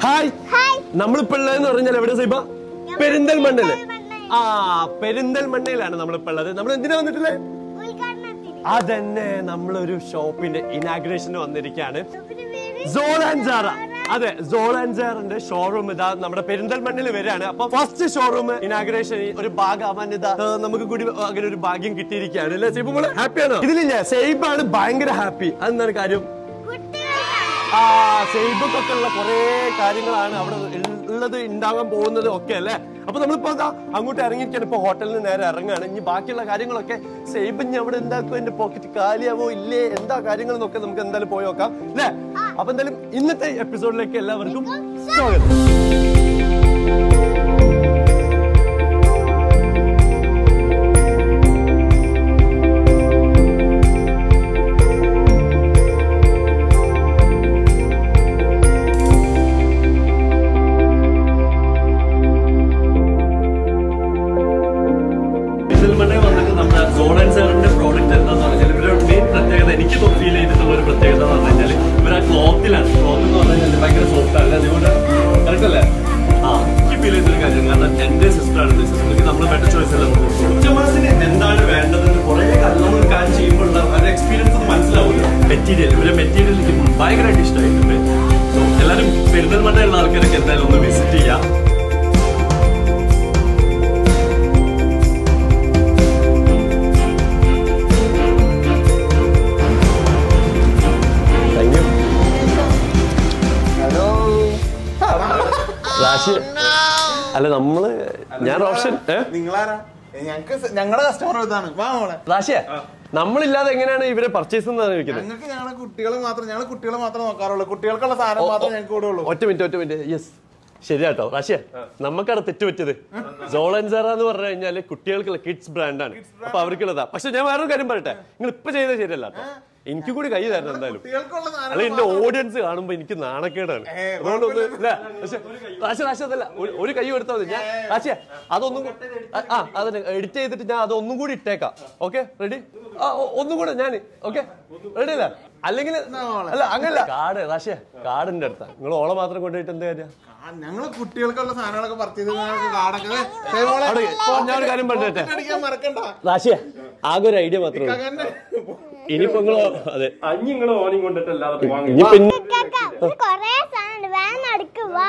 Hi hi നമ്മളിപ്പോ ഉള്ളതെന്ന് പറഞ്ഞാൽ എവിടെ സൈബ പെരിന്തൽമണ്ണയില് പെരിന്തൽമണ്ണയിൽ. ആ പെരിന്തൽമണ്ണയിലാണ് നമ്മളിപ്പോ ഉള്ളത് നമ്മൾ എന്തിനാ വന്നിട്ടുള്ളത് ഉദ്ഘാടനത്തിന് അതന്നെ നമ്മളൊരു ഷോപ്പിന്റെ ഇനാഗ്രേഷന് വന്നിരിക്കുകയാണ് ഷോപ്പിന്റെ പേര് സോൾ ആൻഡ് സാറ അതെ സോൾ ആൻഡ് സാറിന്റെ ഷോറൂം ഇതാ നമ്മുടെ പെരിന്തൽമണ്ണിൽ വരികയാണ് അപ്പൊ ഫസ്റ്റ് ഷോറൂം ഇനാഗ്രേഷൻ ഒരു ഭാഗമാവാൻ ഇതാ ഏ, നമുക്ക് കൂടി അങ്ങനെ ഒരു ഭാഗ്യം കിട്ടിയിരിക്കുകയാണ് അല്ലേ സൈബ് നമ്മള് ഹാപ്പിയാണോ ഇതിലില്ലേ സൈബാണ് ഭയങ്കര ഹാപ്പി അതെന്താണ് കാര്യം കുട്ടികൾക്കാണ് ആ സൈബക്കൊക്കെ ഉള്ള കുറെ കാര്യങ്ങളാണ് അവിടെ ഉള്ളത് ഉണ്ടാകാൻ പോകുന്നത് ഒക്കെ അല്ലേ അപ്പൊ നമ്മളിപ്പോ ദാ അങ്ങോട്ട് ഇറങ്ങിയിരിക്കാണ് ഇപ്പൊ ഹോട്ടലിൽ നിന്ന് നേരെ ഇറങ്ങാണ് ഇനി ബാക്കിയുള്ള കാര്യങ്ങളൊക്കെ സൈബ് ഇനി അവിടെ എന്താക്കും എന്റെ പോക്കറ്റ് കാലിയാവോ ഇല്ലേ എന്താ കാര്യങ്ങൾ എന്നൊക്കെ നമുക്ക് എന്തായാലും പോയി നോക്കാം അല്ലേ അപ്പൊ എന്തായാലും ഇന്നത്തെ എപ്പിസോഡിലേക്ക് എല്ലാവർക്കും സ്വാഗതം പെരിന്തൽമണ്ണയിൽ വന്നിട്ട് നമ്മുടെ സോൺ ആൻഡ് സാറിന്റെ പ്രോഡക്റ്റ് എന്താന്ന് പറഞ്ഞാൽ ഇവരുടെ മെയിൻ പ്രത്യേകത എനിക്ക് ഫീൽ ചെയ്തിട്ടുള്ള ഒരു പ്രത്യേകത എന്ന് പറഞ്ഞു കഴിഞ്ഞാൽ ഇവർ ആ ക്ലോത്തിലാണ് ക്ലോത്ത് എന്ന് പറഞ്ഞു കഴിഞ്ഞാൽ ഭയങ്കര സോഫ്റ്റ് ആണ് അതുകൊണ്ട് കറക്റ്റ് അല്ലേ ആ എനിക്ക് ഫീൽ ചെയ്തൊരു കാര്യം കാരണം എന്റെ സിസ്റ്റർ ആണ് സിസ്റ്റർക്ക് നമ്മൾ ബെറ്റർ ചോയ്സ് അല്ല കസ്റ്റമേഴ്സിന് എന്താണ് വേണ്ടതെന്ന് കുറെ കാലം നമ്മൾ ഒരു കാര്യം ചെയ്യുമ്പോഴുള്ള ഒരു എക്സ്പീരിയൻസ് ഒന്ന് മനസ്സിലാവുമല്ലോ മെറ്റീരിയൽ ഇവരെ മെറ്റീരിയൽ എനിക്ക് ഭയങ്കരമായിട്ട് ഇഷ്ടമായിട്ടുണ്ട് സോ എല്ലാവരും പെരിന്തൽമണ്ണയുള്ള ആൾക്കാരൊക്കെ എന്തായാലും ഒന്ന് വിസിറ്റ് ചെയ്യാം താങ്ക് യു ഹലോ റാഷി അല്ല നമ്മള് ഞാൻ റോഷൻ ഏ നിങ്ങളാരാ ഏ, ഞങ്ങക്ക് സ- ഞങ്ങളുടെ കസ്റ്റമർ ഇതാണ് വാ മോളെ റാഷിയ നമ്മളില്ലാതെ എങ്ങനെയാണ് ഇവരെ പർച്ചേസ് എന്നാണ് ചോദിക്കുന്നത് ഞങ്ങൾക്ക് ഞങ്ങളെ കുട്ടികളെ മാത്രം ഞങ്ങൾ കുട്ടികളെ മാത്രം നോക്കാറുള്ളൂ കുട്ടികൾക്കുള്ള സാധനം മാത്രം ഞങ്ങൾക്ക് ഇവിടെ ഉള്ളൂ ഒറ്റ മിനിറ്റ് ഒറ്റ മിനിറ്റ് യെസ് ശരിയാട്ടോ റാഷിയ നമുക്കവിടെ തെറ്റുപറ്റിയത് സോളൻസാറ എന്ന് പറഞ്ഞു കഴിഞ്ഞാല് കുട്ടികൾക്കുള്ള കിഡ്സ് ബ്രാൻഡാണ് അപ്പൊ അവർക്കുള്ളതാ പക്ഷെ ഞാൻ വേറൊരു കാര്യം പറയട്ടെ നിങ്ങൾ ഇപ്പൊ ചെയ്തത് ശരിയല്ല കേട്ടോ എനിക്ക് കൂടി കൈ തരണം എന്തായാലും കുട്ടികൾക്കുള്ള അല്ല സാധനം എന്റെ ഓഡിയൻസ് കാണുമ്പോ എനിക്ക് നാണക്കേടാണ് ഏ, അതുകൊണ്ടൊന്ന് ഇല്ല പക്ഷെ റാശി റാശി അതല്ല ഒരു- ഒരു കൈ എടുത്താൽ മതി ഞാൻ റാശിയ അതൊന്നും കൂ- ആ, ആ അതിന് എഡിറ്റ് ചെയ്തിട്ട് ഞാൻ അത് ഒന്നും കൂടി ഇട്ടേക്കാം ഓക്കെ റെഡി ആ ഒ- ഒന്നും കൂടെ ഞാൻ ഓക്കെ റെഡി അല്ല അല്ലെങ്കിൽ അല്ല അങ്ങനല്ല കാട് റാശിയ കാടിന്റെ അടുത്താ നിങ്ങൾ ഓളെ മാത്രം കൊണ്ടുപോയിട്ട് എന്താ കാര്യം ഞങ്ങള് കുട്ടികൾക്കുള്ള സാധനങ്ങളൊക്കെ പർച്ചേസ് ചെയ്ത് കാടൊക്കെ ദേ, ദേ മോളെ, അവിടെ ഇപ്പൊ ഞാൻ ഒരു കാര്യം പറഞ്ഞിട്ടെ അടിക്കാൻ മറക്കണ്ട റാശിയ ആകെ ഒരു ഐഡിയ മാത്രമേ ഉള്ളൂ കകന്നെ. ഇനിയിപ്പോ നിങ്ങളോ അതെ അഞ്ഞ് നിങ്ങൾ ഓണിങ് കൊണ്ടിട്ടല്ലാതെ പോവാൻ ഇനിയിപ്പോ ഇനി- കാക്ക, ഇത് കൊറേ സാധനം വേഗം നടക്ക് വാ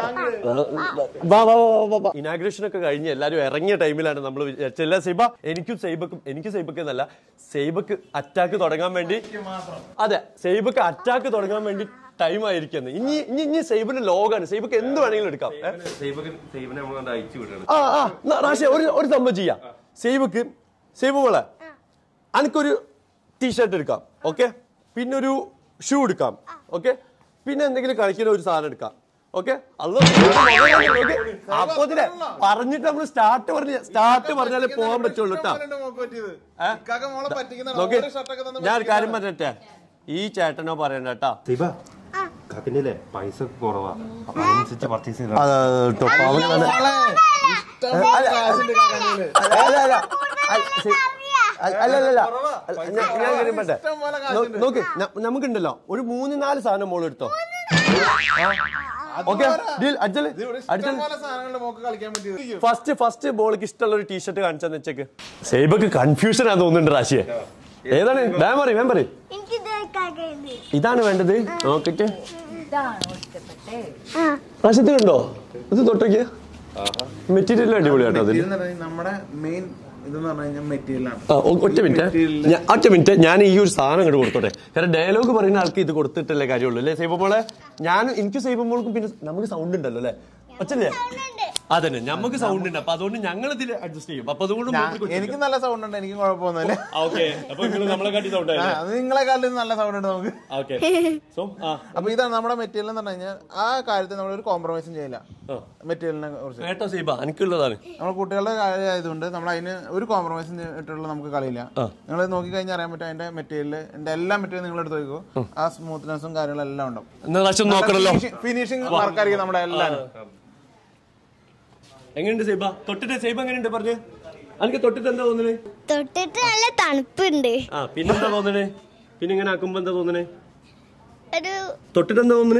വാ. ഇനാഗ്രേഷൻ ഒക്കെ കഴിഞ്ഞ് എല്ലാരും ഇറങ്ങിയ ടൈമിലാണ് നമ്മൾ വിചാരിച്ചല്ല സൈബ എനിക്കും സൈബക്കും എനിക്ക് സൈബക്ക് എന്നല്ല സൈബക്ക് അറ്റാക്ക് തുടങ്ങാൻ വേണ്ടി അതെ സൈബക്ക് അറ്റാക്ക് തുടങ്ങാൻ വേണ്ടി ടൈം ആയിരിക്കുന്നു ഇനി ഇനി ഇനി സൈബിന്റെ ലോകാണ് സൈബക്ക് എന്ത് വേണമെങ്കിലും എടുക്കാം ഏ? സൈബിനെ നമ്മൾ അയച്ചു വിടണം ആ ആ ന- റാഷേ ഒരു ഒരു സംഭവം ചെയ്യാം സൈബക്ക് സൈബ് മോളെ എനിക്കൊരു ടീഷർട്ട് എടുക്കാം ഓക്കെ പിന്നെ ഒരു ഷൂ എടുക്കാം ഓക്കെ പിന്നെ എന്തെങ്കിലും കളിക്കുന്ന ഒരു സാധനം എടുക്കാം ഓക്കെ അല്ലോ അപ്പൊ ഇതിനെ പറഞ്ഞിട്ട് നമ്മൾ സ്റ്റാർട്ട് പറഞ്ഞ സ്റ്റാർട്ട് പറഞ്ഞാലേ പോകാൻ പറ്റുള്ളൂ കേട്ടോ ഇവരെന്നെ മോക്ക് പറ്റിയത്. ഏ? ഇക്കാക്ക മോളെ പറ്റിക്കുന്നതാണ്. നോക്ക് ഓരോ ഷർട്ടൊക്കെ തന്ന് ഞാൻ ഒരു കാര്യം പറഞ്ഞിട്ടെ ഈ ചേട്ടനോ പറയണ്ട കേട്ടാ സൈബ കാക്കിന്റെ പൈസ കുറവാ അപ്പൊ അതിനനുസരിച്ച് പർച്ചേസ് ചെയ്താൽ മോളെ, ഇഷ്ടം പോലെ കാശുണ്ട് ഇക്കാക്കൻ്റെ കയ്യില്. അല്ലല്ല കുറവാ. ഞാൻ ഞാൻ കാര്യം പറയട്ടെ ഇഷ്ടം പോലെ നോ- കാശുണ്ട്. നോക്ക് ന- നമുക്കുണ്ടല്ലോ ഒരു മൂന്ന് നാല് സാധനം മോൾ എടുത്തോ അത് ഓക്കെ പോരാ. ഡീൽ അജ്ജല് ഇത് ഇവിടെ അജ്ജല് ഇഷ്ടം പോലെ സാധനങ്ങളുണ്ട് മോക്ക് കളിക്കാൻ പറ്റിയത് ഫസ്റ്റ് ഫസ്റ്റ് ബോൾക്ക് ഇഷ്ടമുള്ള ഒരു ടീഷർട്ട് കാണിച്ചെന്ന് വെച്ചേക്ക് സേബക്ക് കൺഫ്യൂഷൻ ആ തോന്നുന്നുണ്ട് റാശിയെ ഏതാണ് വേം പറയും വേം പറയും എനിക്ക് ഇത് കാക്കയുണ്ട്. ഇതാണ് വേണ്ടത് നോക്കിട്ട് ആ റാശത്തിനുണ്ടോ ഇത് തൊട്ടോക്കിയ മെറ്റീരിയൽ അടിപൊളിയാട്ടോ അതിൽ മെറ്റീരിയൽ എന്ന് പറഞ്ഞാൽ നമ്മുടെ മെയിൻ ഇതെന്ന് പറഞ്ഞു കഴിഞ്ഞാൽ മെറ്റീരിയലാണ് ആ, ഒ- ഒറ്റ മിനിറ്റ് മെറ്റീരിയൽ ഞാൻ- ഒറ്റ മിനിറ്റ് ഞാൻ ഈ ഒരു സാധനം അങ്ങോട്ട് കൊടുത്തോട്ടെ കാരണം ഡയലോഗ് പറയുന്ന ആൾക്ക് ഇത് കൊടുത്തിട്ടല്ലേ കാര്യമുള്ളൂ അല്ലേ സൈബ മോളെ ഞാൻ എനിക്ക് സൈബ മോൾക്കും പിന്നെ നമുക്ക് സൗണ്ട് ഉണ്ടല്ലോ അല്ലേ ഒച്ചല്ലേ അതന്നെ നമുക്ക് സൗണ്ട് ഉണ്ട് അപ്പൊ അതുകൊണ്ട് ഞങ്ങൾ ഇതിൽ അഡ്ജസ്റ്റ് ചെയ്യും അപ്പൊ അതുകൊണ്ട് എനിക്ക് നല്ല സൗണ്ട് ഉണ്ട് എനിക്ക് കുഴപ്പമൊന്നുമില്ല ഓക്കെ അപ്പൊ നിങ്ങൾ നമ്മളെ കാട്ടി സൗണ്ട് ആ, അത് നിങ്ങളെക്കാളും നല്ല സൗണ്ട് ഉണ്ട് നമുക്ക് ഓക്കെ സോ ആ അപ്പൊ ഇതാണ് നമ്മുടെ മെറ്റീരിയൽ എന്ന് പറഞ്ഞു കഴിഞ്ഞാൽ ആ കാര്യത്തിൽ നമ്മൾ ഒരു കോംപ്രമൈസും ചെയ്യില്ല ആ. മെറ്റീരിയലിനെ കുറിച്ച് കേട്ടോ സൈബ എനിക്കുള്ളതാണ് നമ്മൾ കുട്ടികളുടെ കാര്യമായതുകൊണ്ട് നമ്മൾ അതിന് ഒരു കോംപ്രമൈസും ഇട്ടുള്ള നമുക്ക് കളിയില്ല നിങ്ങൾ നോക്കി കഴിഞ്ഞാൽ അറിയാൻ പറ്റും അതിന്റെ മെറ്റീരിയൽ എന്റെ എല്ലാ മെറ്റീരിയൽ നിങ്ങൾ എടുത്ത് നോക്കൂ ആ സ്മൂത്ത്നെസ്സും കാര്യങ്ങളും എല്ലാം ഉണ്ടാവും എന്നാ പ്രാവശ്യം നോക്കണല്ലോ ഫിനിഷിംഗ് വർക്കായിരിക്കും നമ്മുടെ എല്ലാം എങ്ങനെയുണ്ട് സൈബ തൊട്ടിട്ട് സൈബ എങ്ങനെയുണ്ട് പറഞ്ഞു എനിക്ക് തൊട്ടിട്ട് എന്താ തോന്നുന്നത് തൊട്ടിട്ട് നല്ല തണുപ്പുണ്ട് ആ പിന്നെന്താ തോന്നണേ പിന്നെ ഇങ്ങനെ ആക്കുമ്പോ എന്താ തോന്നണേ ഒരു തൊട്ടിട്ട് എന്താ തോന്നണേ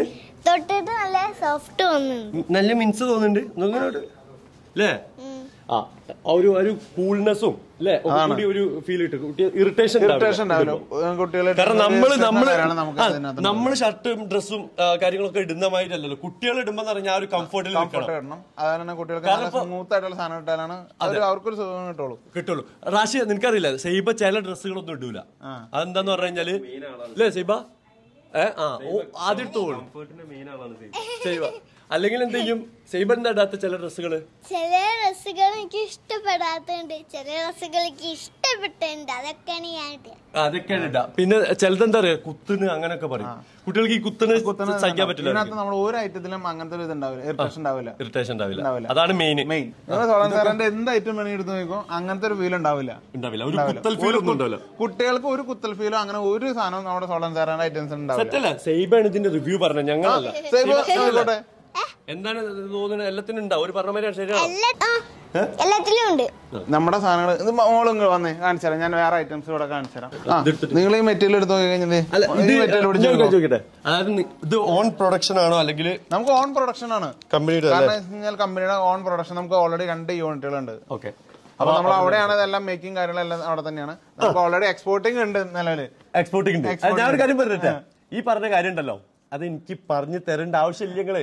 തൊട്ടിട്ട് നല്ല സോഫ്റ്റ് തോന്നുന്നുണ്ട് നല്ല മിൻസ് തോന്നുന്നുണ്ട് നോക്കിനോട്ട് അല്ലേ ആ ആ ഒരു ഒരു കൂൾനെസ്സും അല്ലേ കൂടി ഒരു ഫീൽ കിട്ടും കുട്ടി ഇറിറ്റേഷൻ ഇറിറ്റേഷൻ ഉണ്ടാവില്ല കുട്ടികളെ കാരണം നമ്മള് നമ്മള് നമുക്ക് ആ, അതിനകത്ത് നമ്മള് ഷർട്ടും ഡ്രസ്സും കാര്യങ്ങളൊക്കെ ഇടുന്ന മാതിരല്ലല്ലോ കുട്ടികൾ ഇടുമ്പോ പറഞ്ഞാൽ ആ ഒരു കംഫർട്ടിൽ കംഫർട്ട് നിൽക്കണം ഇടണം അതാണ് കുട്ടികൾക്ക് നല്ല സ്മൂത്ത് ആയിട്ടുള്ള സാധനം ഇട്ടാലാണ് അവർ അവർക്കൊരു സുഖം കിട്ടുള്ളൂ കിട്ടുള്ളൂ റാഷി നിനക്കറിയില്ല സൈബ ചില ഡ്രസ്സുകളൊന്നും ഇടൂല അതെന്താന്ന് പറഞ്ഞു കഴിഞ്ഞാല് അല്ലേ സൈബ ഏ ആ ഓ, ആദ്യം എടുത്തോളൂ മെയിൻ ആളാണ് സൈബ അല്ലെങ്കിൽ എന്ത് ചെയ്യും സൈബ എന്താ ഇടാത്ത ചില ഡ്രസ്സുകള് ചില ഡ്രസ്സുകൾ എനിക്ക് ഇഷ്ടപ്പെടാത്തുണ്ട് ചില ഡ്രസ്സുകൾ എനിക്ക് ഇഷ്ടപ്പെട്ടിട്ടുണ്ട് അതൊക്കെയാണ് ഞാൻ ഇട്ടത്. അതൊക്കെയാണ് ഇടാ പിന്നെ ചിലതെന്താ പറയാ കുത്തിന് അങ്ങനെയൊക്കെ പറയും കുട്ടികൾക്ക് ഈ കുത്തിന് സഹിക്കാൻ പറ്റില്ല ഇതിനകത്ത് നമ്മൾ ഒരു ഐറ്റത്തിലും അങ്ങനത്തെ ഒരു ഇത് ഉണ്ടാവില്ല ഇറിറ്റേഷൻ ഉണ്ടാവില്ല ഇറിറ്റേഷൻ ഉണ്ടാവില്ല ഉണ്ടാവില്ല. അതാണ് മെയിൻ മെയിൻ നിങ്ങൾ സോളൻ സാറിന്റെ എന്ത് ഐറ്റം വേണമെങ്കിൽ എടുത്ത് നോക്കോ അങ്ങനത്തെ ഒരു ഫീൽ ഉണ്ടാവില്ല ഉണ്ടാവില്ല ഒരു കുത്തൽ ഫീൽ ഒന്നും ഉണ്ടാവില്ല കുട്ടികൾക്ക് ഒരു കുത്തൽ ഫീലോ അങ്ങനെ ഒരു സാധനവും നമ്മുടെ സോളൻ സാറിന്റെ ഐറ്റംസ് ഉണ്ടാവില്ല സെറ്റല്ല സൈബാണ് ഇതിന്റെ റിവ്യൂ പറഞ്ഞത് ഞങ്ങളല്ല സൈബ് ആയിക്കോട്ടെ. എന്താണ് തോന്നുന്നത് എല്ലാത്തിനും ഉണ്ടാവും ഒരു പറഞ്ഞ മാതിരി ശരിയാണോ എല്ലാ ആ, എല്ലാത്തിലും ഉണ്ട് നമ്മുടെ സാധനങ്ങൾ ഇത് മോളും ഇങ്ങ് വന്നേ കാണിച്ചു തരാം ഞാൻ വേറെ ഐറ്റംസ് ഇവിടെ കാണിച്ചു തരാം ആ, നിങ്ങൾ ഈ മെറ്റീരിയൽ എടുത്ത് നോക്കി കഴിഞ്ഞാൽ അല്ല ഇത് മെറ്റീരിയൽ ഞാൻ ചോദിക്കട്ടെ അതായത് നി- ഇത് ഓൺ പ്രൊഡക്ഷൻ ആണോ അല്ലെങ്കിൽ നമുക്ക് ഓൺ പ്രൊഡക്ഷൻ ആണ് കമ്പനിയുടെ കാരണം എന്ന് വെച്ച് കഴിഞ്ഞാൽ കമ്പനിയുടെ ഓൺ പ്രൊഡക്ഷൻ നമുക്ക് ഓൾറെഡി രണ്ട് യൂണിറ്റുകൾ ഉണ്ട് ഓക്കെ അപ്പൊ നമ്മൾ അവിടെയാണ് ഇതെല്ലാം മേക്കിംഗ് കാര്യങ്ങളെല്ലാം അവിടെ തന്നെയാണ് നമുക്ക് ഓൾറെഡി എക്സ്പോർട്ടിംഗ് ഉണ്ട് നിലവില് എക്സ്പോർട്ടിംഗ് ഉണ്ട് അത് ഞാൻ ഒരു കാര്യം പറഞ്ഞിട്ടെ ഈ പറഞ്ഞ കാര്യം ഉണ്ടല്ലോ അത് എനിക്ക് പറഞ്ഞു തരേണ്ട ആവശ്യമില്ല നിങ്ങള്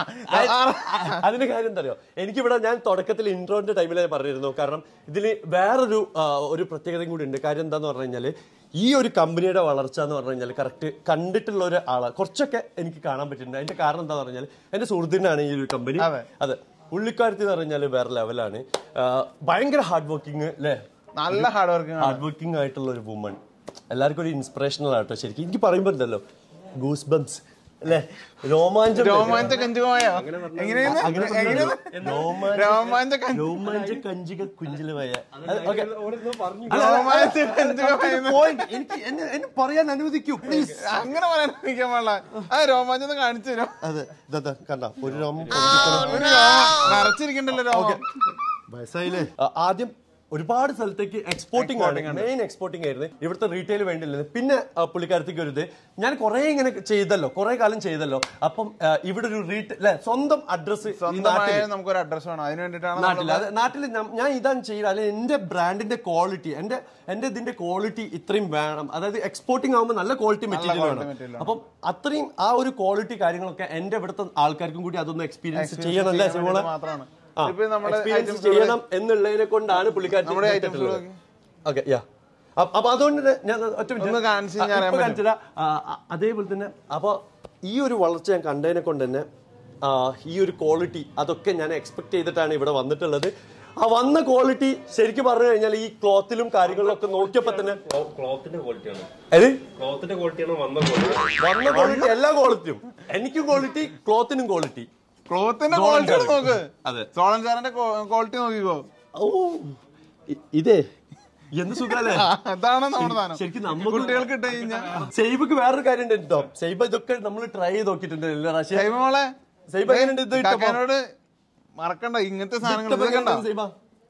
അതിന്റെ കാര്യം എന്താ അറിയോ എനിക്കിവിടെ ഞാൻ തുടക്കത്തിൽ ഇൻട്രോന്റെ ടൈമിൽ പറഞ്ഞിരുന്നു കാരണം ഇതിൽ വേറൊരു ആ, ഒരു പ്രത്യേകതയും കൂടി ഉണ്ട് കാര്യം എന്താന്ന് പറഞ്ഞു കഴിഞ്ഞാല് ഈ ഒരു കമ്പനിയുടെ വളർച്ച എന്ന് പറഞ്ഞു കഴിഞ്ഞാൽ കറക്റ്റ് കണ്ടിട്ടുള്ള ഒരു ആളാണ് കുറച്ചൊക്കെ എനിക്ക് കാണാൻ പറ്റിയിട്ടുണ്ട് അതിന്റെ കാരണം എന്താന്ന് പറഞ്ഞാൽ എന്റെ സുഹൃത്തിനാണ് ഈ ഒരു കമ്പനി അതെ. അതെ പുള്ളിക്കാരത്തി എന്ന് പറഞ്ഞാൽ വേറെ ലെവലാണ് ആ, ഭയങ്കര ഹാർഡ് വർക്കിംഗ് അല്ലേ നല്ല ഹാർഡ് വർക്കിംഗ് ഹാർഡ് വർക്കിംഗ് ആയിട്ടുള്ള ഒരു വുമൺ എല്ലാവർക്കും ഒരു ഇൻസ്പിറേഷണൽ ആട്ടോ ശരിക്കും എനിക്ക് പറയുമ്പോ ഉണ്ടല്ലോ ഗൂസ് ബംസ് അല്ലേ രോമാഞ്ചം രോമാഞ്ച കഞ്ചുകമായോ എങ്ങനെയാണ് അങ്ങനെ എങ്ങനെയാണ് രോമാഞ്ച രോമാഞ്ച കഞ്ചു രോമാഞ്ച കഞ്ചിക കുഞ്ചിലുമായ രോമാഞ്ച കഞ്ചുകമായ എനിക്ക് എന്നെ എന്നെ പറയാൻ അനുവദിക്കൂ പ്ലീസ് അങ്ങനെ പറയാൻ എനിക്ക് പാടില്ല ആ രോമാഞ്ചം ഒന്ന് കാണിച്ചു തരും അതെ ഇതാ കണ്ട ഒരു രോമം ഒരു രോമം നിറച്ചിരിക്കണ്ടല്ലോ രോമം വയസ്സായില്ലേ ആദ്യം ഒരുപാട് സ്ഥലത്തേക്ക് എക്സ്പോർട്ടിംഗ് ആണ് മെയിൻ എക്സ്പോർട്ടിംഗ് ആയിരുന്നു ഇവിടുത്തെ റീറ്റെയിൽ വേണ്ടിയില്ല പിന്നെ ആ, പുള്ളിക്കാരത്തേക്ക് ഒരു ഇത് ഞാൻ കുറെ ഇങ്ങനെ ചെയ്തല്ലോ കുറെ കാലം ചെയ്തല്ലോ അപ്പം ആ, ഇവിടെ ഒരു റീറ്റെയിൽ അല്ലെ സ്വന്തം അഡ്രസ് സ്വന്തമായ നമുക്കൊരു അഡ്രസ് വേണം അതിന് വേണ്ടിയിട്ടാണ് നാട്ടിൽ അത് നാട്ടിൽ നം- ഞാൻ ഇതാണ് ചെയ്യുക അല്ലെങ്കിൽ എന്റെ ബ്രാൻഡിന്റെ ക്വാളിറ്റി എന്റെ എന്റെ ഇതിന്റെ ക്വാളിറ്റി ഇത്രയും വേണം അതായത് എക്സ്പോർട്ടിംഗ് ആകുമ്പോൾ നല്ല ക്വാളിറ്റി മെറ്റീരിയൽ quality വേണം material അപ്പം അത്രയും ആ ഒരു ക്വാളിറ്റി കാര്യങ്ങളൊക്കെ എന്റെ ഇവിടുത്തെ ആൾക്കാർക്കും കൂടി അതൊന്ന് എക്സ്പീരിയൻസ് ചെയ്യണമല്ലേ ചെയ്യാൻ സിമോളെ വേണ്ടി മാത്രമാണ് ആ, ഇപ്പൊ നമ്മുടെ experience items ചെയ്യണം എന്നുള്ളതിനെ കൊണ്ടാണ് പുള്ളിക്കാരൻ നമ്മുടെ items നോക്കി. ഓക്കെ യാ അപ്പൊ അതുകൊണ്ട് തന്നെ ഞാൻ ഒറ്റ minute. ഒന്ന് കാണിച്ച് ഞാൻ ആ, അറിയാൻ ഇപ്പൊ പറ്റും. കാണിച്ചുതരാം. ആ, ആ, അതേപോലെ തന്നെ അപ്പൊ ഈ ഒരു വളർച്ച ഞാൻ കണ്ടതിനെ കൊണ്ട് തന്നെ ആ, ഈ ഒരു ക്വാളിറ്റി അതൊക്കെ ഞാൻ എക്സ്പെക്ട് ചെയ്തിട്ടാണ് ഇവിടെ വന്നിട്ടുള്ളത് ആ വന്ന ക്വാളിറ്റി ശരിക്കും പറഞ്ഞു കഴിഞ്ഞാൽ ഈ ക്ലോത്തിലും കാര്യങ്ങളിലൊക്കെ നോക്കിയപ്പോ തന്നെ ക്ലോത്തിന്റെ ക്വാളിറ്റിയാണ് ഏത് ക്ലോത്തിന്റെ ക്വാളിറ്റിയാണ് വന്ന ക്വാളിറ്റി വന്ന ക്വാളിറ്റി എല്ലാ ക്വാളിറ്റിയും എനിക്കും ക്വാളിറ്റി ക്ലോത്തിനും ക്വാളിറ്റി ക്ലോത്തിന്റെ സോളൻ ക്വാളിറ്റി സാറ്. നോക്ക് അതെ. സോളൻ സാറിന്റെ ക്വാളിറ്റി നോക്കിക്കോ ഓ ഇ- ഇതേ എന്ത് സുഖല്ലേ അതാണ് നമ്മുടെ സാധനം ശരിക്കും നമുക്ക് കുട്ടികൾക്ക് ഇട്ട് കഴിഞ്ഞാൽ സൈബക്ക് വേറൊരു കാര്യം ഉണ്ട് കേട്ടോ സൈബ ഇതൊക്കെ നമ്മൾ ട്രൈ ചെയ്ത് നോക്കിയിട്ടുണ്ട് എല്ലാ പ്രാവശ്യം സൈബമോളെ സൈബ എങ്ങനെയുണ്ട് ഇത് ഇട്ടപ്പോ? കാക്കാനോട് മറക്കണ്ട ഇങ്ങനത്തെ സാധനങ്ങൾ ഇട്ടപ്പോ ഇത് കണ്ടോ എങ്ങനെയുണ്ട് സൈബ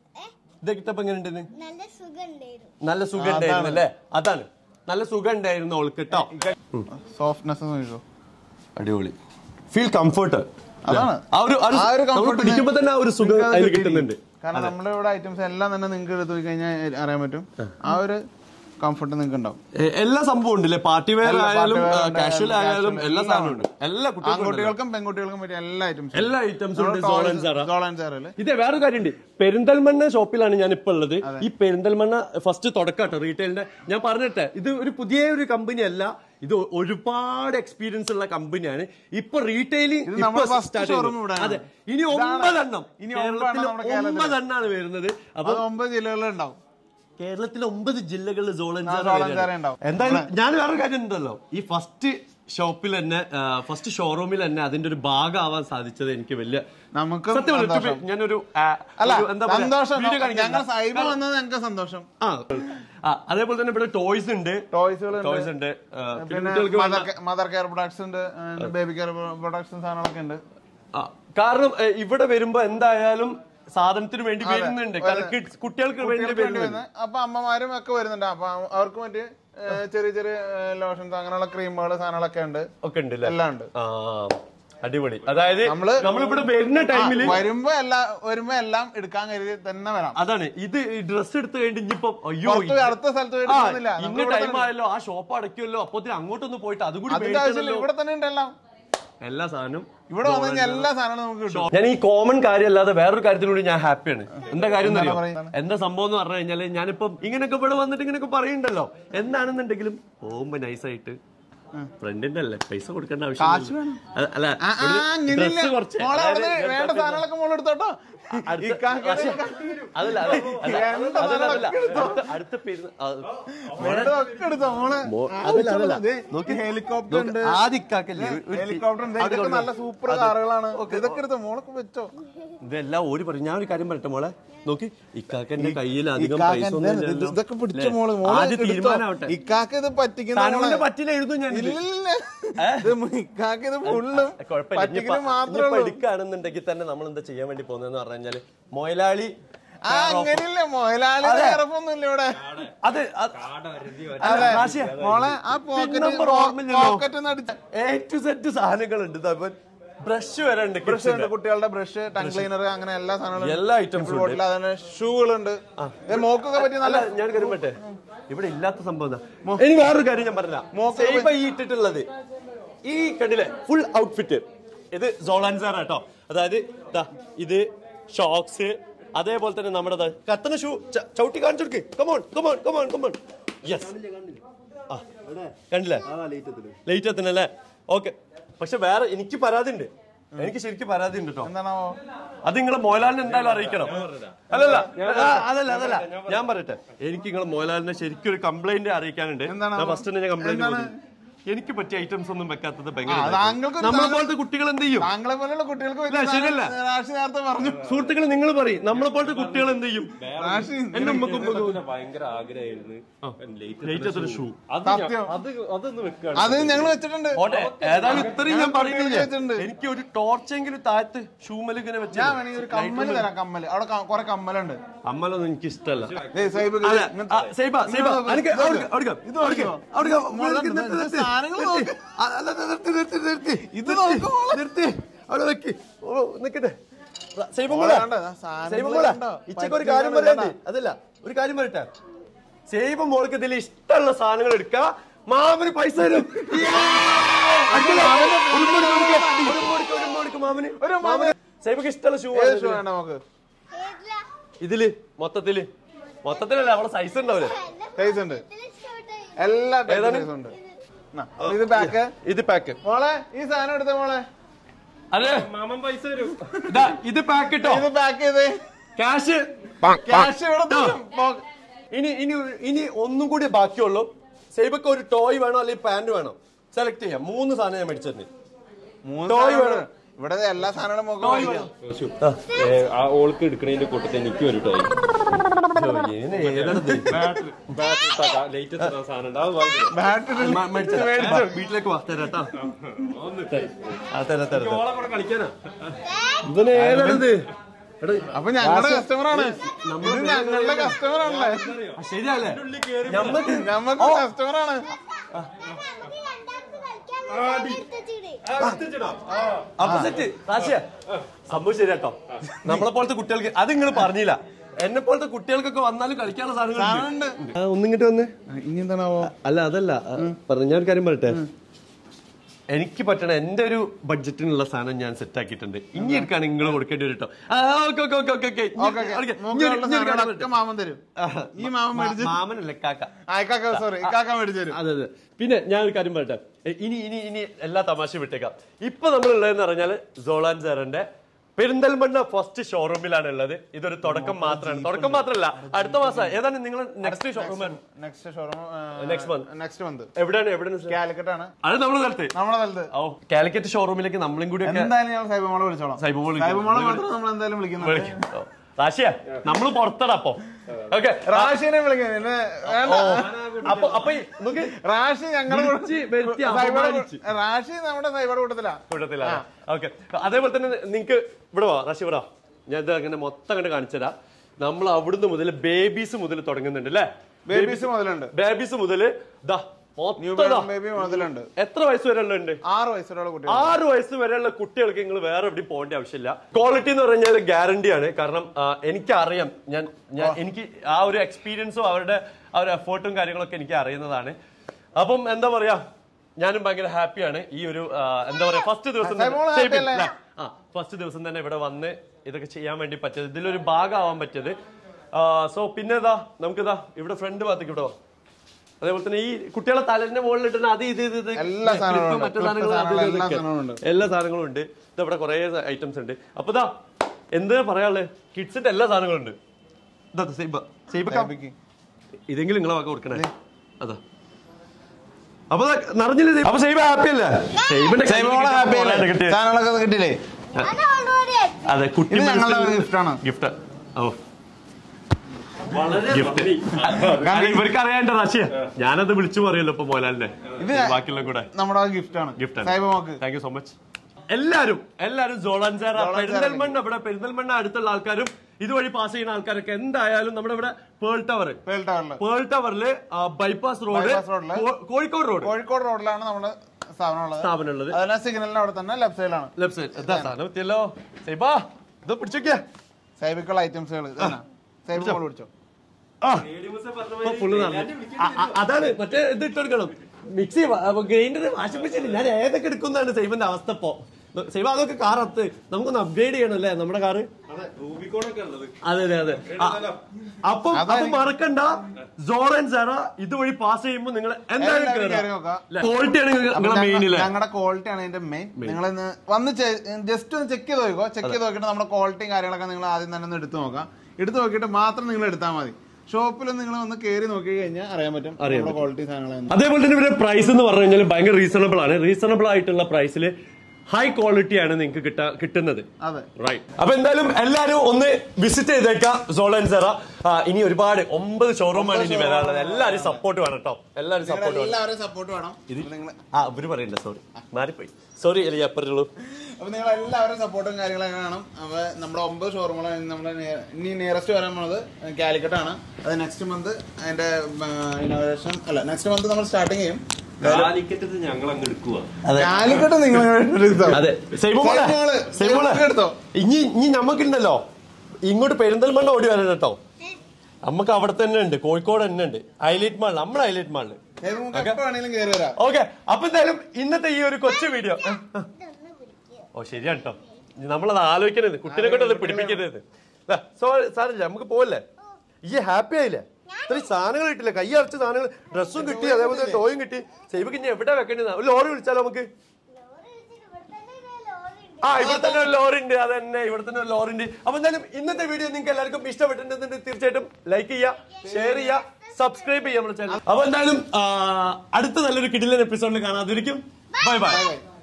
ഇത് ഇട്ടപ്പോ എങ്ങനെയുണ്ടെന്ന് നല്ല സുഖം ഉണ്ടായിരുന്നു നല്ല സുഖം ഉണ്ടായിരുന്നു അല്ലേ അതാണ് നല്ല സുഖം ഉണ്ടായിരുന്നു അവൾക്ക് കേട്ടോ സോഫ്റ്റ്നെസ് നോക്കിക്കോ അടിപൊളി ഫീൽ കംഫർട്ട് അതാണ്. ആ ഒരു ആ ഒരു- ആ ഒരു നമ്മൾ comfort പിടിക്കുമ്പോ തന്നെ ആ ഒരു സുഖം നിങ്ങൾക്ക് അത് അതിൽ കിട്ടിയിരിക്കും. കിട്ടുന്നുണ്ട് കാരണം നമ്മുടെ ഇവിടെ ഐറ്റംസ് എല്ലാം തന്നെ നിങ്ങൾക്ക് എടുത്ത് നോക്കി കഴിഞ്ഞാൽ അറിയാൻ പറ്റും ആ ഒരു കംഫർട്ട് നിങ്ങൾക്ക് ഉണ്ടാവും എ- എല്ലാ സംഭവം ഉണ്ടല്ലേ പാർട്ടി വെയർ എല്ലാ ആയാലും party wear ഉണ്ട്, കാഷ്വൽ casual ആയാലും എല്ലാ എല്ലാം സാധനവും ഉണ്ട് എല്ലാ കുട്ടികൾക്കും ഉണ്ട്. ആൺകുട്ടികൾക്കും പെൺകുട്ടികൾക്കും പറ്റിയ എല്ലാ ഐറ്റംസും എല്ലാ ഐറ്റംസും ഉണ്ട് സോളൻ സാറ സോളൻ സാറില് ഇതേ വേറൊരു കാര്യമുണ്ട് പെരിന്തൽമണ്ണ ഷോപ്പിലാണ് ഞാൻ ഇപ്പൊ ഉള്ളത് ഈ പെരിന്തൽമണ്ണ ഫസ്റ്റ് തുടക്കാട്ടോ റീറ്റെയിലിന്റെ ഞാൻ പറഞ്ഞിട്ടെ ഇത് ഒരു പുതിയ ഒരു കമ്പനി അല്ല ഇത് ഒരുപാട് എക്സ്പീരിയൻസ് ഉള്ള കമ്പനിയാണ് ഇപ്പൊ റീറ്റെയിലിംഗ് ഇത് നമ്മുടെ first showroom ഇവിടെയാണ്. അതെ ഇനി ഇതാണ്. ഒമ്പതെണ്ണം ഇനി കേരളത്തിൽ ഒമ്പതെണ്ണം നമ്മുടെ കേരളത്തിൽ. ഒമ്പതെണ്ണാണ് വരുന്നത് അപ്പൊ അത് ഒമ്പത് ജില്ലകളിൽ ഉണ്ടാവും കേരളത്തിലെ ഒമ്പത് ജില്ലകളിൽ സോളൻ ആ, സാർ സോളൻ വരികയാണ്. സാറേ ഉണ്ടാവും. എന്തായാലും ഞാൻ വേറൊരു കാര്യം ഉണ്ടല്ലോ ഈ ഫസ്റ്റ് ഷോപ്പിൽ തന്നെ ഫസ്റ്റ് ഷോറൂമിൽ തന്നെ അതിന്റെ ഒരു ഭാഗമാവാൻ സാധിച്ചത് എനിക്ക് വലിയ നമുക്ക് സത്യം പറഞ്ഞാ സന്തോഷം. ഇപ്പൊ ഞാനൊരു ആ, അല്ല ഒരു എന്താ പറയാ, സന്തോഷം വീഡിയോ കാണിക്കാൻ ഞങ്ങൾ സൈബ വന്നത് ഞങ്ങൾക്ക് സന്തോഷം ആ ആ, അതേപോലെ തന്നെ ഇവിടെ ടോയ്സ് ഉണ്ട് ടോയ്സുകൾ ടോയ്സ് ഉണ്ട് ആ, പിന്നെ പിന്നെ കുട്ടികൾക്ക് വേണ്ട- മദർ കെയർ പ്രൊഡക്ട്സ് ഉണ്ട് ബേബി കെയർ പ്രൊഡക്ട്സും സാധനങ്ങളൊക്കെ ഉണ്ട് ആ, കാരണം ഏ, ഇവിടെ വരുമ്പോ എന്തായാലും സാധനത്തിന് വേണ്ടി വരുന്നുണ്ട് കാരണം kids- കുട്ടികൾക്ക് വേണ്ടി കുട്ടികൾക്ക് വേണ്ടി വരുന്നുണ്ട് വരുന്നത് അപ്പൊ അമ്മമാരും ഒക്കെ വരുന്നുണ്ട് അപ്പൊ അവർക്ക് പറ്റിയ ഏഹ്, ചെറിയ ചെറിയ ലോഷൻസ് അങ്ങനെയുള്ള ക്രീമുകൾ സാധനങ്ങളൊക്കെ ഉണ്ട് ഒക്കെ ഉണ്ട് അല്ലേ എല്ലാം ഉണ്ട് ആ അടിപൊളി അതായത് നമ്മള് നമ്മളിവിടെ വരുന്ന ടൈമില് ആ, വരുമ്പോ എല്ലാ വരുമ്പോ എല്ലാം എടുക്കാൻ കരുതി തന്നെ വരാം അതാണ് ഇത് ഡ്രസ് എടുത്ത് കഴിഞ്ഞ് ഇനിയിപ്പോ അയ്യോ പുറത്ത് ഇത്- അടുത്ത സ്ഥലത്ത് പോയിട്ട് ആ, എടുക്കുന്നില്ല. നമുക്ക് ഇന്ന ഇവിടെ ടൈം തന്നെ ആയല്ലോ ആ ഷോപ്പ് അടയ്ക്കുമല്ലോ അപ്പൊ അങ്ങോട്ടൊന്ന് പോയിട്ട് അതുകൂടി അതിന്റെ ആവശ്യമില്ല മേടിക്കണല്ലോ. ഇവിടെ തന്നെ ഉണ്ടെല്ലാം എല്ലാ സാധനവും ഇവിടെ വന്നു കഴിഞ്ഞാൽ എല്ലാ സാധനവും നമുക്ക് കിട്ടും ഞാൻ ഈ കോമൺ കാര്യമല്ലാതെ വേറൊരു കാര്യത്തിലൂടെ ഞാൻ ഹാപ്പിയാണ് എന്താ കാര്യം എന്താണ് എന്നറിയോ പറയുന്നത്? എന്താ സംഭവം എന്ന് പറഞ്ഞു കഴിഞ്ഞാല് ഞാനിപ്പം ഇങ്ങനെയൊക്കെ ഇവിടെ വന്നിട്ട് ഇങ്ങനെയൊക്കെ പറയുന്നുണ്ടല്ലോ എന്താണെന്നുണ്ടെങ്കിലും പോകുമ്പോ നൈസായിട്ട് ഫ്രണ്ടിന്റെ അല്ലേ പൈസ കൊടുക്കേണ്ട കാശ് ആവശ്യം വേണം. അല്ല ആ, ആ, അങ്ങനെയില്ല. ഡ്രസ് കുറച്ച് മോളെ അതായത് അവിടുന്ന് വേണ്ട സാധനങ്ങളൊക്കെ മോള് എടുത്തോട്ടോ അടുത്ത- ഇക്കാക്കയുടെ പക്ഷേ, അതല്ല അതല്ല, അതല്ല, വേണ്ട അതല്ല, അതല്ല. സാധനങ്ങളൊക്കെ അടുത്ത അടുത്ത പെരുന്ന ആ, വേണ്ടതൊക്കെ എടുത്തോ മോളെ മോ- ആ, അതല്ല, അതല്ല. ദേ, നോക്ക്. ഹെലികോപ്റ്റർ ഉണ്ട് ആദ്യ ഇക്കാക്കല്ലേ ഒരു- ഒരു- ഹെലികോപ്റ്റർ ഉണ്ട് അവിടെ ഇതൊക്കെ കൊണ്ടുവാ. നല്ല സൂപ്പർ കാറുകളാണ് ഇതൊക്കെ എടുത്തോ മോളൊക്കെ വെച്ചോ ഇതെല്ലാം ഓടി പറയും ഞാൻ ഒരു കാര്യം പറയട്ടെ മോളെ നോക്കി ഇക്കാക്കന്റെ കയ്യിൽ അധികം ഇക്കാക്ക പൈസ ഒന്നും ഇത് ഇല്ലല്ലോ. ഇതൊക്കെ പിടിച്ച അല്ലേ? മോള് മോള് ആദ്യം എടുത്തോ. തീരുമാനമാവട്ടെ ഇക്കാക്ക ഇത് പറ്റിക്കുന്ന താനുകൊണ്ട് മോളെ. പറ്റില്ല എഴുതും ഞാൻ ഇത്. ഇല്ലില്ല. ഇത് ഇക്കാക്ക ഇത് ഫുള്ളും കുഴപ്പമില്ല പറ്റിക്കല് ഇനിയിപ്പോ- മാത്രമേ ഇനിയിപ്പോ ഉള്ളൂ എടുക്കുകയാണെന്നുണ്ടെങ്കിൽ തന്നെ നമ്മൾ എന്താ ചെയ്യാൻ വേണ്ടി പോകുന്നതെന്ന് പറഞ്ഞു കഴിഞ്ഞാല് മൊയലാളി ആ അങ്ങനെയില്ല മുതലാളി ഇറപ്പൊന്നുമില്ല ഇവിടെ അത് അത്- അതെ റാഷിയ, മോളെ ആ number ഓർമ്മയില്ലല്ലോ. പോക്കറ്റ് പോക്കറ്റ് ഒന്ന് അടിച്ച എ ടു സെറ്റ് സാധനങ്ങളുണ്ട് ബ്രഷ് വരെ ഉണ്ട് ബ്രഷ് kids ഉണ്ട് ന്റെ. കുട്ടികളുടെ ബ്രഷ് ടങ് ക്ലീനർ അങ്ങനെ എല്ലാ സാധനങ്ങളും എല്ലാ items ഉണ്ട്. ബോട്ടിൽ അതിന് ഷൂകളുണ്ട് മോക്കൊക്കെ പറ്റിയ നല്ല അല്ല ഞാൻ കാര്യം പറ്റേ ഇവിടെ ഇല്ലാത്ത സംഭവം എന്താ? ഇനി വേറൊരു കാര്യം ഞാൻ പറഞ്ഞ മോക്ക് സേഫ് ഈ ഇട്ടിട്ടുള്ളത് ഈ കണ്ടില്ലേ ഫുൾ ഔട്ട്ഫിറ്റ് ഇത് സോളാൻസാർ കേട്ടോ അതായത് ദാ ഇത് ഷോക്സ് അതേപോലെ തന്നെ നമ്മുടെ ദാ കത്തണ ഷൂ ചവിട്ടി കാണിച്ചു കൊടുക്ക് come on come on come on come on yes ആ കണ്ടില്ലേ ലേറ്റ് എത്തണല്ലേ ഓക്കെ പക്ഷെ വേറെ എനിക്ക് പരാതി ഉണ്ട് എനിക്ക് ശരിക്കും പരാതി ഉണ്ട് കേട്ടോ എന്താണോ അത് നിങ്ങളെ മോഹൻലാലിനെ എന്തായാലും അറിയിക്കണം അല്ലല്ല ആ, അതല്ല അതല്ല ഞാൻ പറയട്ടെ എനിക്ക് നിങ്ങളെ മോഹൻലാലിനെ ശരിക്കും ഒരു കംപ്ലൈന്റ് അറിയിക്കാനുണ്ട് എന്താണ് ഞാൻ ഫസ്റ്റ് തന്നെ കംപ്ലൈന്റ് എന്താണ്? എനിക്ക് പറ്റിയ ഐറ്റംസ് ഒന്നും വെക്കാത്തത് ആ, ഭയങ്കര താങ്കൾക്ക് ഒരു നമ്മളെ താങ്കൾ- പോലത്തെ കുട്ടികൾ എന്ത് ചെയ്യും താങ്കളെ പോലെയുള്ള കുട്ടികൾക്ക് പറ്റിയ ഇല്ല, ശരിയല്ല. സാധനം രാശി നേരത്തെ പറഞ്ഞു സുഹൃത്തുക്കൾ നിങ്ങൾ പറയും നമ്മളെ പോലത്തെ കുട്ടികൾ എന്ത് ചെയ്യും രാശി എന്റെ ഉമ്മക്കും ഭയങ്കര ആഗ്രഹമായിരുന്നു ലേറ്റ് എത്ര ഷൂ സത്യം അത് അതൊന്ന് വെക്കുകയാണ് അത് ഞങ്ങൾ വെച്ചിട്ടുണ്ട് ഓട്ടെ ഏതായാലും ഇത്രയും ഞാൻ പറയുന്നില്ല വെച്ചിട്ടുണ്ട്. എനിക്ക് ഒരു ടോർച്ചെങ്കിലും താഴത്ത് ഷൂമൽ ഇങ്ങനെ വെച്ച് ഞാൻ വേണമെങ്കിൽ ഒരു കമ്മല് തരാം കമ്മല് അവിടെ ക- കുറെ കമ്മലുണ്ട് അമ്മലൊന്നും എനിക്ക് ഇഷ്ടമല്ല ദേ, സൈബ് അല്ല, ഇങ്ങനത്തെ- ആ, സൈബ, സൈബ, ഇങ്ങനത്തെ അനക്ക് ഇതൊക്കെ. അവിടുക്ക്, അവിടുക്ക്, ഇത് അവിടുക്ക്, നോക്കിയോ? അവിടുക്ക്, മോളെ നിർത്തി, ഇത് നിർത്തി, നിർത്തി. സാധനങ്ങൾ നിർത്തി. നോക്ക്. ആ, അല്ല, അല്ല, നിർത്തി, നിർത്തി, നിർത്തി. ഇത് നിർത്തി, നോക്ക് മോളെ. നിർത്തി. അവിടെ വെക്ക്. ഓ, നിക്കട്ടെ. റ- സൈബ മോളെ മോളെ, കണ്ടോ? ആ സാധനങ്ങൾ സൈബ മോളെ, കണ്ടോ? ഇച്ചക്ക് ഒരു കാര്യം പറ്റിക്കാൻ പറയണ്ടേ അതല്ല ഒരു കാര്യം പറയട്ടെ സൈബ മോൾക്ക് ഇതിൽ ഇഷ്ടമുള്ള സാധനങ്ങൾ എടുക്ക മാമന് പൈസ തരും അടിപൊളി. ഒരു മോടിക്ക്, ഒരു മോടിക്ക്, ഒരു മോടിക്ക്, ഒരു മോടിക്ക് മാമന് ഒരു മാമന് സൈബക്ക് ഇഷ്ടമുള്ള ഷൂ ഏത് ഷൂ വേണ്ട നമുക്ക് ഏതില? ഇതില് മൊത്തത്തില് മൊത്തത്തിലല്ല അവളെ സൈസ് ഉണ്ടാവില്ലേ സൈസ് ഉണ്ട് ഇതില് ഇഷ്ടപ്പെട്ട എല്ലാ ഏതാണ്? സൈസ് ഉണ്ട് എന്നാ, ഇത് ബാക്ക് ഇത് പാക്ക് മോളെ ഈ സാധനം എടുത്ത മോളെ അതെ മാമൻ പൈസ തരും ഇതാ ഇത് പാക്ക് ഇട്ടോ ഇത് പാക്ക് ചെയ്ത് ക്യാഷ് ക്യാഷ് ഇവിടെ തരും. പോ- ഇനി ഇനി ഒരു- ഇനി ഒന്നും കൂടി ബാക്കിയുള്ളൂ സൈബക്ക് ഒരു ടോയ് വേണോ അല്ലെങ്കിൽ പാന്റ് വേണോ സെലക്ട് ചെയ്യാം മൂന്ന് സാധനം ഞാൻ മേടിച്ചിട്ടുണ്ട് മൂന്ന് ടോയ് സാധനം വേണം. ഉണ്ട്. ഇവിടെ എല്ലാ സാധനങ്ങളും നമുക്ക് ടോയ് വാങ്ങിക്കാം. ഏ, ആ ഓൾക്ക് എടുക്കണതിന്റെ കൂട്ടത്തിൽ എനിക്ക് ഒരു ടോയ് ലേറ്റ് സാധനം ഉണ്ട് അത് വാങ്ങി ബാറ്ററി വീട്ടിലേക്ക് വാ തരാട്ടാ ആ തരാ തരാ ഓളെ കൂടെ കളിക്കാനാ ഇതിന് ഏതാണിത് എടാ, അപ്പൊ ഞങ്ങളുടെ കസ്റ്റമർ ആണ് ഇത് ഞങ്ങളുടെ കസ്റ്റമർ ആണല്ലേ ആ, ശരിയല്ലേ ഞമ്മക്ക് ഞമ്മക്ക് കസ്റ്റമർ ആണ് നമുക്ക് രണ്ടാമത് കളിക്കാൻ എടുത്തിട്ട് അപ്പൊ സെറ്റ് റാശിയ സംഭവം ശരിയാട്ടോ നമ്മളെ പോലത്തെ കുട്ടികൾക്ക് അത് നിങ്ങൾ പറഞ്ഞില്ല എന്നെ പോലത്തെ കുട്ടികൾക്കൊക്കെ വന്നാലും കളിക്കാനുള്ള സാധനങ്ങൾ സാധനമുണ്ട് ഒന്നിങ്ങോട്ട് വന്ന് ഇനി എന്താണാവോ അല്ല അതല്ല പറഞ്ഞ ഞാൻ ഒരു കാര്യം പറയട്ടെ എനിക്ക് പറ്റണ എന്റെ ഒരു ബഡ്ജറ്റിനുള്ള സാധനം ഞാൻ സെറ്റ് ആക്കിയിട്ടുണ്ട് ഇനി എടുക്കാൻ നിങ്ങൾ കൊടുക്കേണ്ടി വരും കേട്ടോ okay okay okay okay okay സാധനങ്ങളൊക്കെ മാമൻ തരും ഈ മാമൻ മേടിച്ച് മാമനല്ല കാക്ക ആ ഇക്കാക്ക സോറി ഇക്കാക്ക മേടിച്ച് തരും അതെ അതെ പിന്നെ ഞാൻ ഒരു കാര്യം പറയട്ടെ എ, ഇനി ഇനി ഇനി എല്ലാ തമാശ വിട്ടേക്കാം ഇപ്പൊ നമ്മളുള്ളതെന്ന് പറഞ്ഞാല് സോളാൻ സാറിന്റെ പെരിന്തൽമണ്ണ ഫസ്റ്റ് ഷോറൂമിലാണ് ഉള്ളത് ഇതൊരു തുടക്കം മാത്രമാണ് തുടക്കം മാത്രമല്ല അടുത്ത മാസം ഏതാണ് നിങ്ങൾ next showroom next showroom Next month. Next month എവിടെയാണ് എവിടെയാണ് കാലിക്കറ്റ് ആണ് അത് നമ്മുടെ സ്ഥലത്ത് നമ്മളെ സ്ഥലത്ത് ഓ കാലിക്കറ്റ് ഷോറൂമിലേക്ക് നമ്മളും കൂടി ഒക്കെ എന്തായാലും ഞങ്ങൾ സൈബമോളെ വിളിച്ചോളാം സൈബമോളെ സൈബമോളെ മാത്രം നമ്മൾ എന്തായാലും വിളിക്കുന്നുണ്ട് വിളിക്കും ഓ. റാഷിയ നമ്മള് പുറത്തടാ അപ്പൊ ഓക്കെ റാഷിനെ വിളിക്കുന്നത് പിന്നെ വേണ്ട അപ്പൊ അപ്പൊ ഈ നോക്ക് റാഷി ഞങ്ങളുടെ വിളിച്ച് വരുത്തി സൈബർ അപമാനിച്ച്. റാഷി നമ്മുടെ സൈബർ കൂട്ടത്തിലാ കൂട്ടത്തിലാണ് ഓക്കെ അതേപോലെ തന്നെ നിങ്ങക്ക് ഇവിടെ വാ റാഷി ഇവിടെ വാ. ഞാൻ ഇത് അങ്ങനെ മൊത്തം അങ്ങോട്ട് കാണിച്ചുതരാം നമ്മൾ അവിടുന്ന് മുതൽ ബേബീസ് മുതൽ തുടങ്ങുന്നുണ്ട് അല്ലേ ബേബീസ് മുതലുണ്ട് ബേബീസ് മുതൽ ദാ ന്യൂ മൊത്തം ബേബി മുതലുണ്ട് എത്ര വയസ്സ് വരെ ഉണ്ട് ആറ് വയസ്സുള്ള കുട്ടികൾ ആറ് വയസ്സ് വരെയുള്ള കുട്ടികൾക്ക് നിങ്ങൾ വേറെ എവിടെയും പോകേണ്ട ആവശ്യമില്ല ക്വാളിറ്റി എന്ന് പറഞ്ഞാൽ ഗ്യാരണ്ടിയാണ് കാരണം ആ, എനിക്കറിയാം ഞാൻ ഞാൻ എനിക്ക് ആ ഒരു എക്സ്പീരിയൻസും അവരുടെ ആ ഒരു എഫേർട്ടും കാര്യങ്ങളൊക്കെ എനിക്ക് അറിയുന്നതാണ് അപ്പം എന്താ പറയാ ഞാനും ഭയങ്കര ഹാപ്പിയാണ് ഈ ഒരു ആ, എന്താ പറയാ ഫസ്റ്റ് ദിവസം തന്നെ- സൈമോള് സൈബിൻ, happy അല്ലേ? ഇല്ല. ആ ഫസ്റ്റ് ദിവസം തന്നെ ഇവിടെ വന്ന് ഇതൊക്കെ ചെയ്യാൻ വേണ്ടി പറ്റിയത് ഇതിലൊരു ഭാഗമാവാൻ പറ്റിയത് സോ പിന്നെ ഇതാ നമുക്കിതാ ഇവിടെ ഫ്രണ്ട് ഭാഗത്തേക്ക് ഇവിടെ വാ. അതേപോലെ തന്നെ ഈ കുട്ടികളെ തലന്റെ മുകളിൽ ഇട്ടുന്ന അത് ഇത് ഇത് ഇത് എല്ലാ സാധനങ്ങളും ക്ലിപ്പ് ഉണ്ട്. മറ്റു ക്ലിപ്പ് സാധനങ്ങൾ അത് സാധനങ്ങൾ ഇത് എല്ലാ ഇതൊക്കെ. സാധനങ്ങളും ഉണ്ട്. എല്ലാ സാധനങ്ങളും ഉണ്ട് ഇതവിടെ കുറെ ഐറ്റംസ് ഉണ്ട് അപ്പൊ ഇതാ എന്താ പറയാനുള്ളത് കിഡ്സിന്റെ എല്ലാ സാധനങ്ങളും ഉണ്ട് ഇതാ സൈബ സൈബ സൈബയ്ക്ക്. ഇതെങ്കിലും നിങ്ങളെ വക കൊടുക്കണേ അതാ അപ്പൊ ദാ നിറഞ്ഞില്ലേ സൈബ? അപ്പൊ സൈബ ഹാപ്പി അല്ലേ സൈബിന്റെ സൈമോളെ ഹാപ്പി അല്ലേ കിട്ടിയ അത് സാധനങ്ങളൊക്കെ കിട്ടിയില്ലേ ഓൾറെഡി അതെ കുട്ടി ഇത് ഞങ്ങളുടെ gift ആണ്. ഗിഫ്റ്റ് ഓ വളരെ Gift. നന്ദി. കാരണം ഇവർക്ക് അറിയാണ്ട് റാശിയ ഞാനത് വിളിച്ചു പറയല്ലോ ഇപ്പൊ മോലാലിനെ ഇത് ബാക്കിയുള്ള കൂടെ നമ്മുടെ ഗിഫ്റ്റ് ആണ് ഗിഫ്റ്റ് സൈബമോക്ക് താങ്ക് യു സോ മച്ച് എല്ലാരും എല്ലാരും ജോളൻസാർ ജോളൻസാർ പെരിന്തൽമണ്ണ ഇവിടെ പെരിന്തൽമണ്ണ അടുത്തുള്ള ആൾക്കാരും ഇതുവഴി പാസ് ചെയ്യുന്ന ആൾക്കാരൊക്കെ എന്തായാലും നമ്മുടെ ഇവിടെ പേൾ ടവർ പേൾ ടവറില് പേൾ ടവറില് ബൈപ്പാസ് റോഡ് Bypass road ല് കോഴിക്കോട് റോഡ് കോഴിക്കോട് റോഡിലാണ് നമ്മുടെ സ്ഥാപനം ഉള്ളത് സ്ഥാപനം ഉള്ളത് അതിനെ സിഗ്നലിന് അവിടെ തന്നെ ലെഫ്റ്റ് സൈഡിലാണ് ലെഫ്റ്റ് സൈഡ് എന്താ സാധനം എത്തിയല്ലോ സൈബാ ഇത് പിടിച്ചോക്കിയാ സൈബിക്കുള്ള ഐറ്റംസുകൾ സൈബ് മോൾ പിടിച്ചോ ഫുള്ള് അതാണ് മറ്റേ ഇത് ഇട്ടെടുക്കണം മിക്സി ഗ്രൈൻഡർ വാഷിംഗ് മെഷീൻ ഞാൻ ഏതൊക്കെ എടുക്കുന്നതാണ് സൈബിന്റെ അവസ്ഥ ഇപ്പൊ സൈബ അതൊക്കെ കാർ അത്ത് നമുക്കൊന്ന് അപ്ഗ്രേഡ് ചെയ്യണം അല്ലേ നമ്മുടെ കാറ് അതെ റൂബിക്കോണൊക്കെ ഉള്ളത് അതെ അതെ അതെ ആ, അപ്പം അതാ അപ്പം മറക്കണ്ട ജോറൻ സാറ ഇതുവഴി പാസ് ചെയ്യുമ്പോൾ നിങ്ങൾ എന്തായാലും എല്ലാവരും കയറി നോക്കാം. ക്വാളിറ്റി ആണ് നിങ്ങളുടെ മെയിനില് ഞങ്ങളുടെ ക്വാളിറ്റി ആണ് ഇതിന്റെ മെയിൻ നിങ്ങൾ ഇന്ന് വന്ന് ജസ്റ്റ് ഒന്ന് ചെക്ക് ചെയ്ത് നോക്കോ ചെക്ക് ചെയ്ത് നോക്കിയിട്ട് നമ്മുടെ ക്വാളിറ്റിയും കാര്യങ്ങളൊക്കെ നിങ്ങൾ ആദ്യം തന്നെ ഒന്ന് എടുത്തു നോക്കാം എടുത്തു നോക്കിയിട്ട് മാത്രം നിങ്ങൾ എടുത്താൽ മതി ഷോപ്പിൽ നിങ്ങൾ ഒന്ന് കയറി നോക്കി കഴിഞ്ഞാൽ അറിയാൻ പറ്റും നമ്മുടെ ക്വാളിറ്റി സാധനങ്ങൾ അതേപോലെ തന്നെ ഇവരുടെ പ്രൈസ് എന്ന് പറഞ്ഞു കഴിഞ്ഞാൽ ഭയങ്കര റീസണബിൾ ആണ് റീസണബിൾ ആയിട്ടുള്ള പ്രൈസിൽ ഹൈ ക്വാളിറ്റി ആണ് നിങ്ങൾക്ക് കിട്ടാ കിട്ടുന്നത് അതെ റൈറ്റ് അപ്പൊ എന്തായാലും എല്ലാരും ഒന്ന് വിസിറ്റ് ചെയ്തേക്കാം സോളൻ സെറ ഇനി ഒരുപാട് ഒമ്പത് ഷോറൂമാണ് ഇനി വരാനുള്ളത് എല്ലാരും സപ്പോർട്ട് വേണം കേട്ടോ എല്ലാരും സപ്പോർട്ട് വേണം എല്ലാവരും സപ്പോർട്ട് വേണം നിങ്ങൾ ആ ഇവര് പറയണ്ട സോറി മാറിപ്പോയി സോറി അല്ലേ അപ്പുറത്തുള്ളൂ അപ്പൊ നിങ്ങൾ എല്ലാവരും സപ്പോർട്ടും കാര്യങ്ങളൊക്കെ കാണും അപ്പൊ നമ്മുടെ ഒമ്പത് ഷോറൂമുകളാണ് നമ്മുടെ നേ- ഇനി നിയറസ്റ്റ് വരാൻ പോണത് കാലിക്കറ്റ് ആണ് അത് നെക്സ്റ്റ് മന്ത് അതിന്റെ ഇനോവേഷൻ അല്ല നെക്സ്റ്റ് മന്ത് നമ്മൾ സ്റ്റാർട്ടിങ് ചെയ്യും കാലിക്കറ്റ് ഞങ്ങൾ അങ്ങ് എടുക്കുക കാലിക്കറ്റ് നിങ്ങൾ അതെ സൈമോളെ സൈമോള്, സൈമോളെ സൈമോൾക്ക് എടുത്തോ? ഇനി ഇനി ഞമ്മക്കുണ്ടല്ലോ ഇങ്ങോട്ട് പെരിന്തൽമണ്ണ ഓടി വരണം കേട്ടോ നമുക്ക് അവിടെ തന്നെ ഉണ്ട് കോഴിക്കോട് തന്നെ ഉണ്ട് ഹൈലൈറ്റ് മാളിൽ നമ്മുടെ ഹൈലൈറ്റ് മാളിൽ എപ്പോ വേണമെങ്കിലും കയറി വരാം ഓക്കെ അപ്പൊ എന്തായാലും ഇന്നത്തെ ഈ ഒരു കൊച്ചു വീഡിയോ ഇതൊന്ന് പിടിക്കുക ഓ ശരിയാണ് കേട്ടോ നമ്മളത് ആലോചിക്കരുത് കുട്ടിനെ കൊണ്ട് അത് പിടിപ്പിക്കരുത് സോ സാറില്ല നമുക്ക് പോവല്ലേ ഈ ഹാപ്പി ആയില്ലേ ഇത്രയും സാധനങ്ങൾ കിട്ടില്ല കൈ അടച്ച സാധനങ്ങൾ ഡ്രസ്സും കിട്ടി അതേപോലെ തന്നെ ടോയും കിട്ടി സൈബക്ക് ഇനി എവിടെ വെക്കേണ്ടത് ഒരു ലോറി വിളിച്ചാലോ നമുക്ക് ലോറി വെച്ചിട്ട് ഇവിടെ തന്നെ ഒരു ലോറി ഉണ്ട് ആ ഇവിടെ തന്നെ ഒരു ലോറി ഉണ്ട് അത് തന്നെ ഇവിടെ തന്നെ ഒരു ലോറി ഉണ്ട് അപ്പൊ എന്തായാലും ഇന്നത്തെ വീഡിയോ നിങ്ങൾക്ക് എല്ലാവർക്കും ഇഷ്ടപ്പെട്ടിട്ടുണ്ടെങ്കിൽ തീർച്ചയായിട്ടും ലൈക്ക് ചെയ്യുക ഷെയർ ചെയ്യുക സബ്സ്ക്രൈബ് ചെയ്യുക നമ്മുടെ ചാനൽ അപ്പൊ എന്തായാലും ആ, അടുത്ത നല്ലൊരു കിടിലൻ എപ്പിസോഡിൽ കാണാതിരിക്കും ബൈ ബൈ ബൈ